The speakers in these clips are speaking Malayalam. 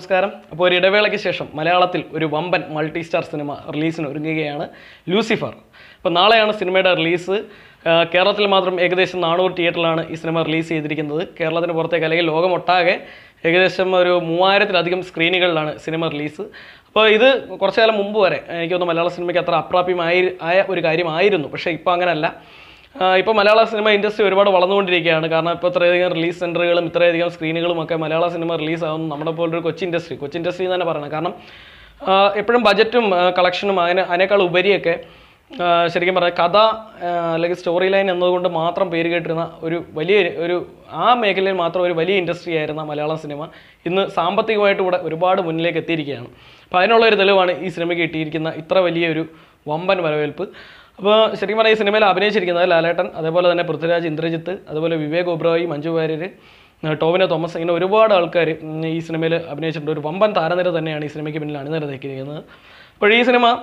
നമസ്കാരം അപ്പോൾ ഒരു ഇടവേളയ്ക്ക് ശേഷം മലയാളത്തിൽ ഒരു വമ്പൻ മൾട്ടി സ്റ്റാർ സിനിമ റിലീസിന് ഒരുങ്ങുകയാണ് ലൂസിഫർ അപ്പോൾ നാളെയാണ് സിനിമയുടെ റിലീസ് ആ, കേരളത്തിൽ മാത്രം ഏകദേശം നാനൂറ് തിയേറ്ററിലാണ് ഈ സിനിമ റിലീസ് ചെയ്തിരിക്കുന്നത് കേരളത്തിന് പുറത്തേക്ക് അല്ലെങ്കിൽ ലോകമൊട്ടാകെ ഏകദേശം ഒരു മൂവായിരത്തിലധികം സ്ക്രീനുകളിലാണ് സിനിമ റിലീസ് അപ്പോൾ ഇത് കുറച്ചു കാലം മുമ്പ് വരെ എനിക്ക് തോന്നുന്നു മലയാള സിനിമയ്ക്ക് അത്ര അപ്രാപ്യമായി ആയ ഒരു കാര്യമായിരുന്നു പക്ഷേ ഇപ്പോൾ അങ്ങനെയല്ല ഇപ്പോൾ മലയാള സിനിമ ഇൻഡസ്ട്രി ഒരുപാട് വളർന്നുകൊണ്ടിരിക്കുകയാണ് കാരണം ഇപ്പോൾ ഇത്രയധികം റിലീസ് സെൻറ്ററുകളും ഇത്രയധികം സ്ക്രീനുകളും ഒക്കെ മലയാള സിനിമ റിലീസ് ആകുന്നു നമ്മുടെ പോലൊരു കൊച്ചി ഇൻഡസ്ട്രി കൊച്ചി ഇൻഡസ്ട്രി എന്ന് തന്നെ പറയണം കാരണം ആ, എപ്പോഴും ബജറ്റും കളക്ഷനും അതിന് അതിനേക്കാൾ ഉപരിയൊക്കെ ആ, ശരിക്കും പറഞ്ഞാൽ കഥ ആ, അല്ലെങ്കിൽ സ്റ്റോറി ലൈൻ എന്നതുകൊണ്ട് മാത്രം പേര് കേട്ടിരുന്ന ഒരു വലിയ ഒരു ആ മേഖലയിൽ മാത്രം ഒരു വലിയ ഇൻഡസ്ട്രി ആയിരുന്ന മലയാളം സിനിമ ഇന്ന് സാമ്പത്തികമായിട്ട് കൂടെ ഒരുപാട് മുന്നിലേക്ക് എത്തിയിരിക്കുകയാണ് അപ്പോൾ അതിനുള്ള ഒരു തെളിവാണ് ഈ സിനിമയ്ക്ക് കിട്ടിയിരിക്കുന്ന ഇത്ര വലിയൊരു വമ്പൻ വരവേൽപ്പ് അപ്പോൾ ശരിക്കും പറഞ്ഞാൽ ഈ സിനിമയിൽ അഭിനയിച്ചിരിക്കുന്നത് ലാലേട്ടൻ അതേപോലെ തന്നെ പൃഥ്വിരാജ് ഇന്ദ്രജിത്ത് അതുപോലെ വിവേക് ഒബ്രോയി മഞ്ജു വാര്യർ ഏഹ് ടോവിനോ തോമസ് ഇങ്ങനെ ഒരുപാട് ആൾക്കാർ ഈ സിനിമയിൽ അഭിനയിച്ചിട്ടുണ്ട് ഒരു വമ്പൻ താരനിര തന്നെയാണ് ഈ സിനിമയ്ക്ക് പിന്നിൽ അണിനിരന്നിരിക്കുന്നത് അപ്പോൾ ഈ സിനിമ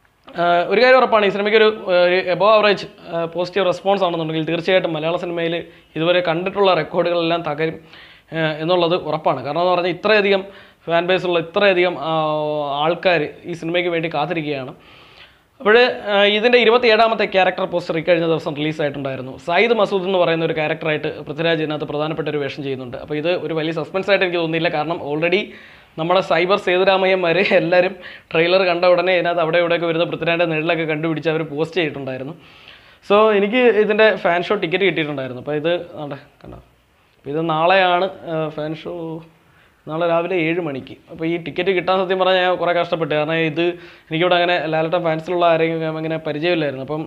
ആഹ് ഒരു കാര്യം ഉറപ്പാണ് ഈ സിനിമയ്ക്ക് ഒരു എബോ ആവറേജ് പോസിറ്റീവ് റെസ്പോൺസ് ആണെന്നുണ്ടെങ്കിൽ തീർച്ചയായിട്ടും മലയാള സിനിമയിൽ ഇതുവരെ കണ്ടിട്ടുള്ള റെക്കോർഡുകളെല്ലാം തകരും ആഹ് എന്നുള്ളത് ഉറപ്പാണ് കാരണം എന്ന് പറഞ്ഞാൽ ഇത്രയധികം ഫാൻ ബേസുള്ള ഇത്രയധികം ആൾക്കാർ ഈ സിനിമയ്ക്ക് വേണ്ടി കാത്തിരിക്കുകയാണ് അപ്പോൾ ഇതിൻ്റെ ഇരുപത്തിയേഴാമത്തെ ക്യാരക്ടർ പോസ്റ്റർ ഇക്കഴിഞ്ഞ ദിവസം റിലീസായിട്ടുണ്ടായിരുന്നു സയ്യിദ് മസൂദ് എന്ന് പറയുന്ന ഒരു ക്യാരക്ടറായിട്ട് പൃഥ്വിരാജ് ഇതിനകത്ത് പ്രധാനപ്പെട്ട ഒരു വേഷം ചെയ്യുന്നുണ്ട് അപ്പോൾ ഇത് ഒരു വലിയ സസ്പെൻസ് ആയിട്ട് എനിക്ക് തോന്നുന്നില്ല കാരണം ഓൾറെഡി നമ്മുടെ സൈബർ സേതുരാമയ്യന്മാർ എല്ലാവരും ട്രെയിലർ കണ്ട ഉടനെ ഇതിനകത്ത് അവിടെ ഇവിടെയൊക്കെ വരുന്ന പൃഥ്വിരാജിൻ്റെ നിഴലൊക്കെ കണ്ടുപിടിച്ച് അവർ പോസ്റ്റ് ചെയ്തിട്ടുണ്ടായിരുന്നു സോ എനിക്ക് ഇതിൻ്റെ ഫാൻ ഷോ ടിക്കറ്റ് കിട്ടിയിട്ടുണ്ടായിരുന്നു അപ്പോൾ ഇത് ആണ്ടെ കണ്ടോ അപ്പോൾ ഇത് നാളെയാണ് ഫാൻ ഷോ നാളെ രാവിലെ ഏഴ് മണിക്ക് അപ്പോൾ ഈ ടിക്കറ്റ് കിട്ടാൻ സത്യം പറഞ്ഞാൽ ഞാൻ കുറേ കഷ്ടപ്പെട്ടു കാരണം ഇത് എനിക്കിവിടെ അങ്ങനെ ലാലട്ടൻ ഫാൻസിലുള്ള ആരെങ്കിലും അങ്ങനെ പരിചയമില്ലായിരുന്നു അപ്പം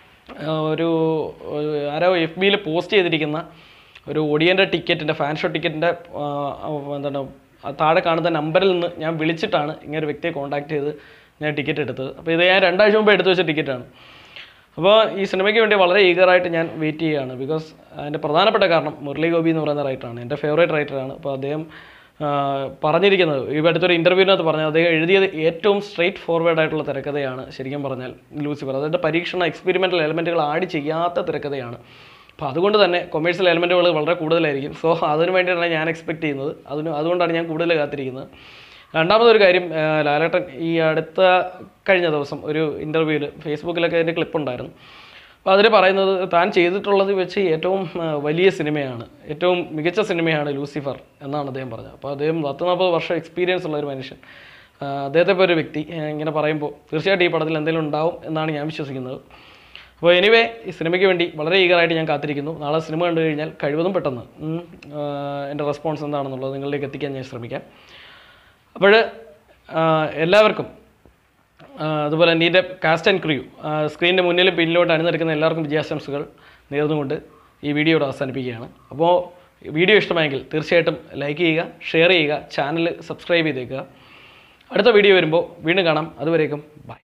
ആ, ഒരു ഒരു ആരോ എഫ് ബിയിൽ പോസ്റ്റ് ചെയ്തിരിക്കുന്ന ഒരു ഒടിയൻ്റെ ടിക്കറ്റിൻ്റെ ഫാൻ ഷോ ടിക്കറ്റിൻ്റെ എന്താണ് ആ താഴെ കാണുന്ന നമ്പറിൽ നിന്ന് ഞാൻ വിളിച്ചിട്ടാണ് ഇങ്ങനെ ഒരു വ്യക്തിയെ കോൺടാക്ട് ചെയ്ത് ഞാൻ ടിക്കറ്റ് എടുത്തത് അപ്പോൾ ഇത് ഞാൻ രണ്ടാഴ്ച മുമ്പ് എടുത്തു വെച്ച ടിക്കറ്റാണ് അപ്പോൾ ഈ സിനിമയ്ക്ക് വേണ്ടി വളരെ ഈഗറായിട്ട് ഞാൻ വെയിറ്റ് ചെയ്യുകയാണ് ബിക്കോസ് അതിൻ്റെ പ്രധാനപ്പെട്ട കാരണം മുരളി ഗോപി എന്ന് പറയുന്ന റൈറ്ററാണ് എൻ്റെ ഫേവറേറ്റ് റൈറ്ററാണ് അപ്പോൾ അദ്ദേഹം ആ, പറഞ്ഞിരിക്കുന്നത് ഈ അടുത്തൊരു ഇൻ്റർവ്യൂവിനകത്ത് പറഞ്ഞത് അദ്ദേഹം എഴുതിയത് ഏറ്റവും സ്ട്രെയിറ്റ് ഫോർവേഡ് ആയിട്ടുള്ള തിരക്കഥയാണ് ശരിക്കും പറഞ്ഞാൽ ലൂസിഫർ അതിൻ്റെ പരീക്ഷണ എക്സ്പെരിമെൻ്റൽ എലമെൻറ്റുകൾ ആഡ് ചെയ്യാത്ത തിരക്കഥയാണ് അപ്പോൾ അതുകൊണ്ട് തന്നെ കൊമേഴ്ഷ്യൽ എലമെൻറ്റുകൾ വളരെ കൂടുതലായിരിക്കും സോ അതിന് വേണ്ടിയിട്ടാണ് ഞാൻ എക്സ്പെക്ട് ചെയ്യുന്നത് അതിന് അതുകൊണ്ടാണ് ഞാൻ കൂടുതൽ കാത്തിരിക്കുന്നത് രണ്ടാമതൊരു കാര്യം ആ, ലാലേട്ടൻ ഈ അടുത്ത കഴിഞ്ഞ ദിവസം ഒരു ഇൻ്റർവ്യൂവിൽ ഫേസ്ബുക്കിലൊക്കെ അതിൻ്റെ ക്ലിപ്പ് ഉണ്ടായിരുന്നു അപ്പോൾ അതിൽ പറയുന്നത് താൻ ചെയ്തിട്ടുള്ളത് വെച്ച് ഏറ്റവും ആ, വലിയ സിനിമയാണ് ഏറ്റവും മികച്ച സിനിമയാണ് ലൂസിഫർ എന്നാണ് അദ്ദേഹം പറഞ്ഞത് അപ്പോൾ അദ്ദേഹം പത്ത് നാൽപ്പത് വർഷം എക്സ്പീരിയൻസ് ഉള്ള ഒരു മനുഷ്യൻ ആ, അദ്ദേഹത്തെ പോലെ ഒരു വ്യക്തി ആ, ഇങ്ങനെ പറയുമ്പോൾ തീർച്ചയായിട്ടും ഈ പടത്തിൽ എന്തെങ്കിലും ഉണ്ടാവും എന്നാണ് ഞാൻ വിശ്വസിക്കുന്നത് അപ്പോൾ എനിവേ ഈ സിനിമയ്ക്ക് വേണ്ടി വളരെ ഈഗറായിട്ട് ഞാൻ കാത്തിരിക്കുന്നു നാളെ സിനിമ കണ്ടു കഴിഞ്ഞാൽ കഴിവതും പെട്ടെന്ന് ഉം, ആ, എൻ്റെ റെസ്പോൺസ് എന്താണെന്നുള്ളത് നിങ്ങളിലേക്ക് എത്തിക്കാൻ ഞാൻ ശ്രമിക്കാം അപ്പോൾ എല്ലാവർക്കും ആ, അതുപോലെ നീൻ്റെ കാസ്റ്റ് ആൻഡ് ക്രിയൂ സ്ക്രീനിൻ്റെ മുന്നിലും പിന്നിലോട്ട് അണിനിരക്കുന്ന എല്ലാവർക്കും വിജയാശംസകൾ നേർന്നുകൊണ്ട് ഈ വീഡിയോ ഇവിടെ അവസാനിപ്പിക്കുകയാണ് അപ്പോൾ വീഡിയോ ഇഷ്ടമായെങ്കിൽ തീർച്ചയായിട്ടും ലൈക്ക് ചെയ്യുക ഷെയർ ചെയ്യുക ചാനൽ സബ്സ്ക്രൈബ് ചെയ്തേക്കുക അടുത്ത വീഡിയോ വരുമ്പോൾ വീണ്ടും കാണാം അതുവരേക്കും ബൈ